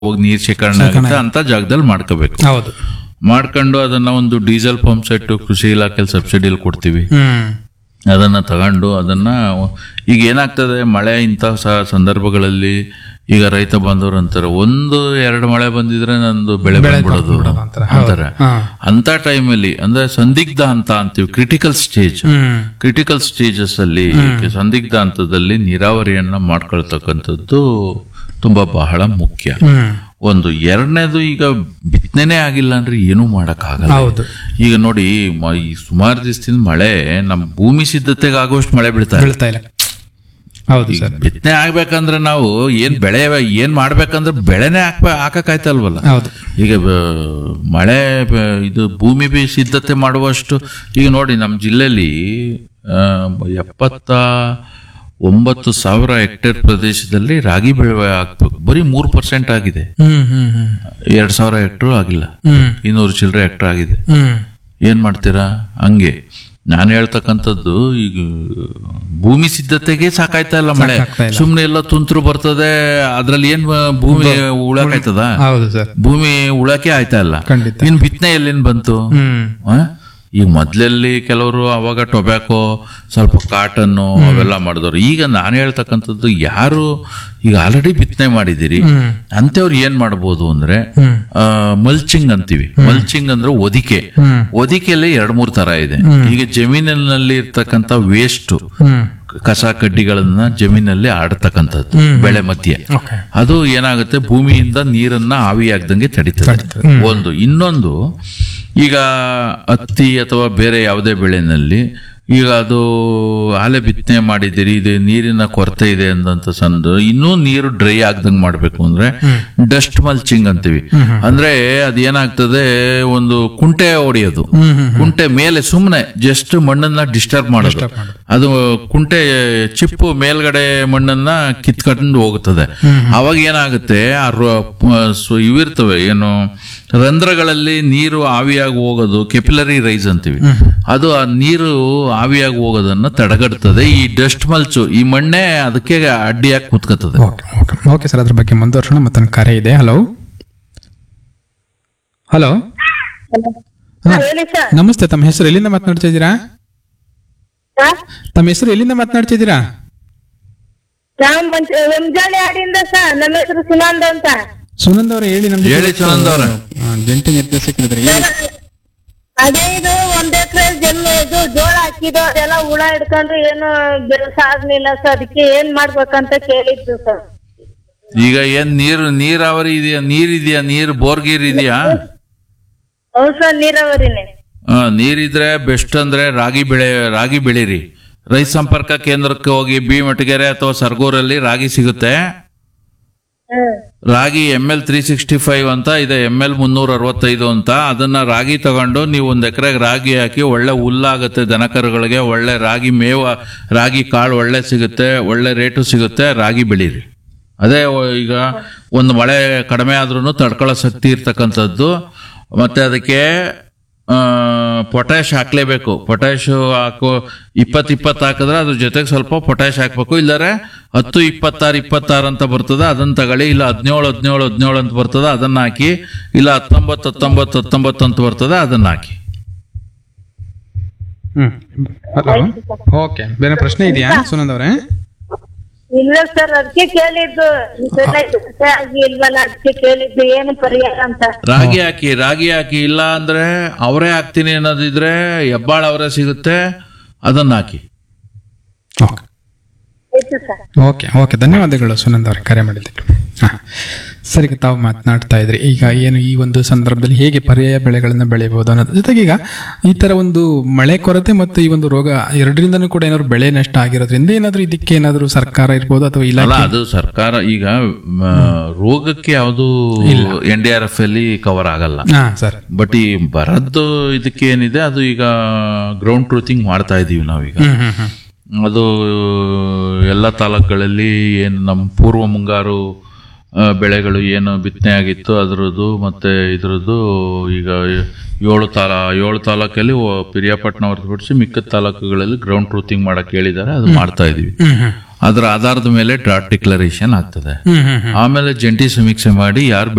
ಹೋಗಿ ನೀರ್ ಶೇಖರಣೆ ಆಗುತ್ತೆ ಅಂತ ಜಾಗದಲ್ಲಿ ಮಾಡ್ಕೋಬೇಕು ಹೌದು ಮಾಡ್ಕೊಂಡು ಅದನ್ನ ಒಂದು ಡೀಸೆಲ್ ಪಂಪ್ ಸೆಟ್ ಕೃಷಿ ಇಲಾಖೆಯಲ್ಲಿ ಸಬ್ಸಿಡಿಯಲ್ಲಿ ಕೊಡ್ತೀವಿ ಹ್ಮ್ ಅದನ್ನ ತಗೊಂಡು ಅದನ್ನ ಈಗ ಏನಾಗ್ತದೆ ಮಳೆ ಇಂಥ ಸ- ಸಂದರ್ಭಗಳಲ್ಲಿ ಈಗ ರೈತ ಬಾಂಧವರು ಅಂತಾರೆ ಒಂದು ಎರಡು ಮಳೆ ಬಂದಿದ್ರೆ ನಂದು ಬೆಳೆ ಬಂದ್ಬಿಡೋದು ಅಂತಾರೆ. ಅಂತಾರೆ ಹಾ. ಅಂತ ಟೈಮಲ್ಲಿ ಅಂದ್ರೆ ಸಂದಿಗ್ಧ ಅಂತ ಅಂತೀವಿ critical stage hmm critical stages ಅಲ್ಲಿ ಸಂದಿಗ್ಧ ಹಂತದಲ್ಲಿ ನೀರಾವರಿಯನ್ನ ಮಾಡ್ಕೊಳ್ತಕ್ಕಂಥದ್ದು ತುಂಬಾ ಬಹಳ ಮುಖ್ಯ ಹ್ಮ್ ಒಂದು ಎರಡನೇದು ಈಗ ಬಿತ್ತನೆ ಆಗಿಲ್ಲ ಅಂದ್ರೆ ಏನೂ ಮಾಡಕ್ಕಾಗಲ್ಲ ಹೌದು ಈಗ ನೋಡಿ ಮ- ಈ ಸುಮಾರು ದಿವಸದಿಂದ ಮಳೆ ನಮ್ಮ ಭೂಮಿ ಸಿದ್ಧತೆಗೆ ಆಗುವಷ್ಟು ಮಳೆ ಬೀಳ್ತಾ ಇಲ್ಲ ಬೀಳ್ತಾ ಇಲ್ಲ ಹೌದು ಸರ್ ಬಿತ್ತನೆ ಆಗ್ಬೇಕಂದ್ರೆ ನಾವು ಏನ್ ಬೆಳೆ ಏನ್ ಮಾಡ್ಬೇಕಂದ್ರೆ ಬೆಳೆನೇ ಹಾಕ್ಬೇ ಹಾಕಕ್ಕಾಯ್ತಲ್ವಲ್ಲ ಹೌದು ಈಗ ಬ- ಮಳೆ ಬ- ಇದು ಭೂಮಿ ಬಿ ಸಿದ್ಧತೆ ಮಾಡುವಷ್ಟು ಈಗ ನೋಡಿ ನಮ್ಮ ಜಿಲ್ಲೆಯಲ್ಲಿ ಆ, ಎಪ್ಪತ್ತ ಒಂಬತ್ತು ಸಾವಿರ ಹೆಕ್ಟೇರ್ ಪ್ರದೇಶದಲ್ಲಿ ರಾಗಿ ಬೆಳೆ ಹಾಕ್ಬೇಕು ಬರೀ ಮೂರು ಪರ್ಸೆಂಟ್ ಆಗಿದೆ ಹ್ಮ್ ಹ್ಮ್ ಹ್ಮ್ ಎರಡ್ ಸಾವಿರ ಹೆಕ್ಟರ್ ಆಗಿಲ್ಲ ಹ್ಮ್ ಇನ್ನೂರು ಚಿಲ್ಲರೆ ಹೆಕ್ಟರ್ ಆಗಿದೆ ಹ್ಮ್ ಏನ್ ಮಾಡ್ತೀರಾ ಹಂಗೆ ನಾನು ಹೇಳ್ತಕ್ಕಂಥದ್ದು ಈಗ ಭೂಮಿ ಸಿದ್ಧತೆಗೆ ಸಾಕಾಯ್ತಾ ಇಲ್ಲ ಮಳೆ ಸಾಕಾಗ್ತಾ ಇಲ್ಲ. ಸುಮ್ನೆ ಎಲ್ಲ ತುಂತುರು ಬರ್ತದೆ ಅದ್ರಲ್ಲಿ ಏನ್ ಆ, ಭೂಮಿ ಉಳಕಾಯ್ತದ ಹೌದು ಸರ್ ಭೂಮಿ ಉಳಕೆ ಆಯ್ತಾ ಇಲ್ಲ ಖಂಡಿತ ಇನ್ ಬಿತ್ತನೆ ಎಲ್ಲಿಂದ ಬಂತು ಹ್ಮ್ ಆ? ಈಗ ಮೊದ್ಲಲ್ಲಿ ಕೆಲವರು ಅವಾಗ ಟೊಬ್ಯಾಕೋ ಸ್ವಲ್ಪ ಕಾಟನ್ನು ಅವೆಲ್ಲ ಮಾಡಿದವರು ಈಗ ನಾನು ಹೇಳ್ತಕ್ಕಂಥದ್ದು ಯಾರು ಈಗ ಆಲ್ರೆಡಿ ಬಿತ್ತನೆ ಮಾಡಿದಿರಿ ಹ್ಮ್ ಅಂತವ್ರು ಏನ್ ಮಾಡ್ಬೋದು ಅಂದ್ರೆ ಹ್ಮ್ ಮಲ್ಚಿಂಗ್ ಅಂತೀವಿ ಮಲ್ಚಿಂಗ್ ಅಂದ್ರೆ ಒದಿಕೆ ಹ್ಮ್ ಒದಿಕೆಯಲ್ಲಿ ಎರಡ್ ಮೂರ್ ತರ ಇದೆ ಈಗ ಜಮೀನಿನಲ್ಲಿ ಇರ್ತಕ್ಕಂಥ ವೇಸ್ಟ್ ಹ್ಮ್ ಕಸ ಕಡ್ಡಿಗಳನ್ನ ಜಮೀನಲ್ಲಿ ಆಡ್ತಕ್ಕಂಥದ್ದು ಬೆಳೆ ಮಧ್ಯೆ ಓಕೆ ಅದು ಏನಾಗುತ್ತೆ ಭೂಮಿಯಿಂದ ನೀರನ್ನ ಆವಿಯಾಗ್ದಂಗೆ ತಡೀತದೆ ಒಂದು ಇನ್ನೊಂದು ಈಗ ಹತ್ತಿ ಅಥವಾ ಬೇರೆ ಯಾವುದೇ ಬೆಳೆನಲ್ಲಿ ಈಗ ಅದು ಆಲೆ ಬಿತ್ತನೆ ಮಾಡಿದಿರಿ ಇದು ನೀರಿನ ಕೊರತೆ ಇದೆ ಅಂದಂತ ಸಂದ ಇನ್ನೂ ನೀರು ಡ್ರೈ ಆಗ್ದಂಗೆ ಮಾಡ್ಬೇಕು ಅಂದ್ರೆ ಡಸ್ಟ್ ಮಲ್ಚಿಂಗ್ ಅಂತೀವಿ ಅಂದ್ರೆ ಅದೇನಾಗ್ತದೆ ಒಂದು ಕುಂಟೆ ಹೊಡೆಯೋದು ಹ್ಮ್ ಹ್ಮ್ ಕುಂಟೆ ಮೇಲೆ ಸುಮ್ಮನೆ ಜಸ್ಟ್ ಮಣ್ಣನ್ನ ಡಿಸ್ಟರ್ಬ್ ಮಾಡೋದು ಅದು ಕುಂಟೆ ಚಿಪ್ಪು ಮೇಲ್ಗಡೆ ಮಣ್ಣನ್ನ ಕಿತ್ಕೊಂಡು ಹೋಗುತ್ತದೆ ಅವಾಗ ಏನಾಗುತ್ತೆ ಆ ರೋ- ಪ- ಸು- ಇವಿರ್ತವೆ ಏನು ರಂಧ್ರಗಳಲ್ಲಿ ನೀರು ಆವಿಯಾಗಿ ಹೋಗೋದು ಕೆಪಿಲರಿ ರೈಸ್ ಅಂತೀವಿ ಅದು ಆ ನೀರು ಆವಿಯಾಗಿ ಹೋಗೋದನ್ನ ತಡೆಗಟ್ತದೆ ಈ ಡಸ್ಟ್ ಮಲ್ಚು ಈ ಮಣ್ಣೆ ಅದಕ್ಕೆ ಅಡ್ಡಿಯಾಗಿ ಕುತ್ಕೋತದೆ ಓಕೆ ಓಕೆ ಓಕೆ ಸರ್ ಅದ್ರ ಬಗ್ಗೆ ಮುಂದುವರ್ಸೋಣ ಮತ್ತೊಂದು ಕರೆ ಇದೆ ಹಲೋ ಹಲೋ ಹಾ, ಹೇಳಿ ಸರ್ ನಮಸ್ತೆ ತಮ್ಮ ಹೆಸರು ಎಲ್ಲಿಂದ ಮಾತನಾಡ್ತಾ ಇದ್ದೀರಾ ಸರ್ ತಮ್ಮ ಹೆಸರು ಎಲ್ಲಿಂದ ಮಾತನಾಡ್ತಾ ಇದ್ದೀರಾ ನಾವು ಮಂಚ- ಮುಂಜಾನೆ ಆಡಿಂದ ಸರ್ ನಮ್ಮ ಹೆಸರು ಸುನಂದ ಅಂತ ಸುನಂದ್ ಅವರೇ ಹೇಳಿ ನಮ್ಗೆ ಹೇಳಿ ಸುನಂದ್ ಅವ್ರೆ. ಆ, ಜಂಟಿ ನಿರ್ದೇಶಕರಿದ್ದಾರೆ ಹೇಳಿ ಅದೇ ಇದು ಒಂದ್ ಎಕರೆ ಜಮೀನು ಇದು ಜೋಳ ಹಾಕಿದ್ದು ಅದೆಲ್ಲ ಹುಳ ಹಿಡ್ಕೊಂಡು ಏನು ಬೆಳೆಸ ಆಗ್ಲಿಲ್ಲ ಸರ್ ಅದಕ್ಕೆ ಏನ್ ಮಾಡ್ಬೇಕಂತ ಕೇಳಿದ್ದು ಸರ್ ಈಗ ಏನ್ ನೀರು ನೀರಾವರಿ ಇದೆಯಾ ನೀರ್ ಇದೆಯಾ ನೀರು ಬೋರ್ಗೀರ್ ಇದೆಯಾ ಹೌದು ಸರ್ ನೀರಾವರಿನೇ ಆ, ನೀರಿದ್ರೆ ಬೆಸ್ಟ್ ಅಂದ್ರೆ ರಾಗಿ ಬೆಳೆ ರಾಗಿ ಬೆಳೀರಿ ರೈತ ಸಂಪರ್ಕ ಕೇಂದ್ರಕ್ಕೆ ಹೋಗಿ ಬಿ ಮಟಗೆರೆ ಅಥವಾ ಸರ್ಗೂರಲ್ಲಿ ರಾಗಿ ಸಿಗುತ್ತೆ ಹ್ಮ್ ರಾಗಿ M L three sixty five ಅಂತ ಇದೆ ಎಮ್ ಎಲ್ ಮುನ್ನೂರ ಅರವತ್ತೈದು ಅಂತ ಅದನ್ನ ರಾಗಿ ತಗೊಂಡು ನೀವು ಒಂದ್ ಎಕರೆಗೆ ರಾಗಿ ಹಾಕಿ ಒಳ್ಳೆ ಹುಲ್ಲಾಗುತ್ತೆ ದನಕರುಗಳಿಗೆ ಒಳ್ಳೆ ರಾಗಿ ಮೇವ ರಾಗಿ ಕಾಳು ಒಳ್ಳೆ ಸಿಗುತ್ತೆ ಒಳ್ಳೆ ರೇಟು ಸಿಗುತ್ತೆ ರಾಗಿ ಬೆಳೀರಿ ಅದೇ ಒ- ಈಗ ಒಂದು ಮಳೆ ಕಡಿಮೆ ಆದ್ರೂ ತಡ್ಕೊಳ್ಳೋ ಶಕ್ತಿ ಇರ್ತಕ್ಕಂಥದ್ದು ಮತ್ತೆ ಅದಕ್ಕೆ ಪೊಟ್ಯಾಶ್ ಹಾಕ್ಲೇಬೇಕು ಪೊಟ್ಯಾಶ್ ಹಾಕೋ ಇಪ್ಪತ್ತು ಇಪ್ಪತ್ತು ಹಾಕಿದ್ರೆ ಅದ್ರ ಜೊತೆಗೆ ಸ್ವಲ್ಪ ಪೊಟ್ಯಾಶ್ ಹಾಕ್ಬೇಕು ಇಲ್ಲಾರೆ ಹತ್ತು ಇಪ್ಪತ್ತಾರು ಇಪ್ಪತ್ತಾರು ಅಂತ ಬರ್ತದೆ ಅದನ್ನ ತಗೊಳ್ಳಿ ಇಲ್ಲ ಹದಿನೇಳು ಹದಿನೇಳು ಹದಿನೇಳು ಅಂತ ಬರ್ತದೆ ಅದನ್ನ ಹಾಕಿ ಇಲ್ಲ ಹತ್ತೊಂಬತ್ತು ಹತ್ತೊಂಬತ್ತು ಹತ್ತೊಂಬತ್ತು ಅಂತ ಬರ್ತದೆ ಅದನ್ನ ಹಾಕಿ ಹ್ಮ್ ಹಲೋ ಓಕೆ ಬೇರೆ ಪ್ರಶ್ನೆ ಇದೆಯಾ ಸುನಂದ್ ಅವರೇ ಇಲ್ಲ ಸರ್ ಅದಕ್ಕೆ ಕೇಳಿದ್ದು ಈ ಸಲ ಸುತ್ತೆ ಆಗಿ ಇಲ್ವಲ್ಲ ಅದಕ್ಕೆ ಕೇಳಿದ್ದು ಏನು ಪರಿಹಾರ ಅಂತ ರಾಗಿ ಹಾಕಿ ರಾಗಿ ಹಾಕಿ ಇಲ್ಲ ಅಂದ್ರೆ ಅವರೇ ಹಾಕ್ತೀನಿ ಅನ್ನೋದಿದ್ರೆ ಹೆಬ್ಬಾಳ ಅವರೇ ಸಿಗುತ್ತೆ ಅದನ್ನ ಹಾಕಿ ಓಕೆ ಆಯ್ತು ಸರ್ ಓಕೆ ಓಕೆ ಧನ್ಯವಾದಗಳು ಸುನಂದ್ ಅವರೇ ಕರೆ ಮಾಡಿದ್ದಕ್ಕೆ ಹಾಂ ಸರಿ ಈಗ ತಾವು ಮಾತನಾಡ್ತಾ ಇದ್ರಿ ಈಗ ಏನು ಈ ಒಂದು ಸಂದರ್ಭದಲ್ಲಿ ಹೇಗೆ ಪರ್ಯಾಯ ಬೆಳೆಗಳನ್ನ ಬೆಳೆಯಬಹುದು ಅನ್ನೋದ್ರ ಜೊತೆಗೆ ಈಗ ಈ ತರ ಒಂದು ಮಳೆ ಕೊರತೆ ಮತ್ತು ಈ ಒಂದು ರೋಗ ಎರಡರಿಂದನೂ ಕೂಡ ಏನಾದ್ರು ಬೆಳೆ ನಷ್ಟ ಆಗಿರೋದ್ರಿಂದ ಏನಾದ್ರು ಇದಕ್ಕೆ ಏನಾದ್ರು ಸರ್ಕಾರ ಇರ್ಬೋದು ಅಥವಾ ಅಲ್ಲ ಇಲಾಖೆ ಅದು ಸರ್ಕಾರ ಈಗ ಮ, ರೋಗಕ್ಕೆ ಯಾವುದು ಎನ್ ಡಿ ಆರ್ ಎಫ್ ಅಲ್ಲಿ ಕವರ್ ಆಗಲ್ಲ ಹಾ ಸರ್ ಬಟ್ ಈ ಬರದ್ದು ಇದಕ್ಕೆ ಏನಿದೆ ಅದು ಈಗ ಗ್ರೌಂಡ್ ಟ್ರೂತಿಂಗ್ ಮಾಡ್ತಾ ಇದೀವಿ ನಾವೀಗ ಹ್ಮ್ ಹ್ಮ್ ಹ್ಮ್ ಅದು ಎಲ್ಲ ತಾಲೂಕುಗಳಲ್ಲಿ ಏನು ನಮ್ಮ ಪೂರ್ವ ಮುಂಗಾರು ಆ, ಬೆಳೆಗಳು ಏನು ಬಿತ್ತನೆ ಆಗಿತ್ತು ಅದರದ್ದು ಮತ್ತೆ ಇದ್ರದ್ದು ಈಗ ಏಳು ತಾಲ ಏಳು ತಾಲೂಕಲ್ಲಿ ಓ- ಪಿರಿಯಾಪಟ್ಟಣ ಹೊರತುಪಡಿಸಿ ಮಿಕ್ಕ ತಾಲೂಕುಗಳಲ್ಲಿ ಗ್ರೌಂಡ್ ಟ್ರೂತಿಂಗ್ ಮಾಡಕ್ ಹೇಳಿದ್ದಾರೆ ಅದು ಮಾಡ್ತಾ ಇದೀವಿ ಹ್ಮ್ ಹ್ಮ್ ಅದರ ಆಧಾರದ ಮೇಲೆ ಡ್ರಾಟ್ ಡಿಕ್ಲರೇಷನ್ ಆಗ್ತದೆ ಹ್ಮ್ ಹ್ಮ್ ಹ್ಮ್ ಆಮೇಲೆ ಜಂಟಿ ಸಮೀಕ್ಷೆ ಮಾಡಿ ಯಾರು